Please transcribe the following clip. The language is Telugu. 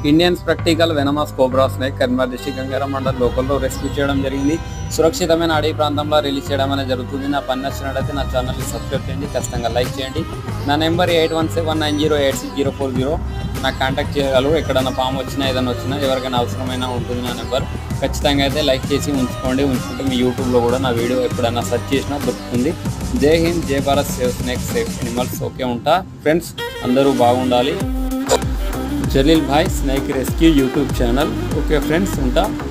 Indian spectacled venomous cobra snake Karimnagar district Gangaram mandal లోకల్లో రెస్క్యూ చేయడం జరిగింది సురక్షితమైన అడవి ప్రాంతంలో రిలీజ్ చేయడం అనేది జరుగుతుంది నా పని నచ్చినట్లయితే నా ఛానల్ని సబ్స్క్రైబ్ చేయండి ఖచ్చితంగా లైక్ చేయండి నా number eight one seven nine zero eight six zero four zero నాకు కాంటాక్ట్ చేయగలరు ఎక్కడన్నా పాము వచ్చినా ఏదైనా వచ్చినా ఎవరికైనా అవసరమైనా ఉంటుంది నా నెంబర్ ఖచ్చితంగా అయితే లైక్ చేసి ఉంచుకోండి ఉంచుకుంటే మీ యూట్యూబ్లో కూడా నా వీడియో ఎప్పుడైనా సెర్చ్ చేసినా దొరుకుతుంది Jai Hind Jai Bharat save snake safe animals okay ఉంటా ఫ్రెండ్స్ అందరూ బాగుండాలి Jaleel Bhai snake rescue YouTube channel okay friends ఉంటా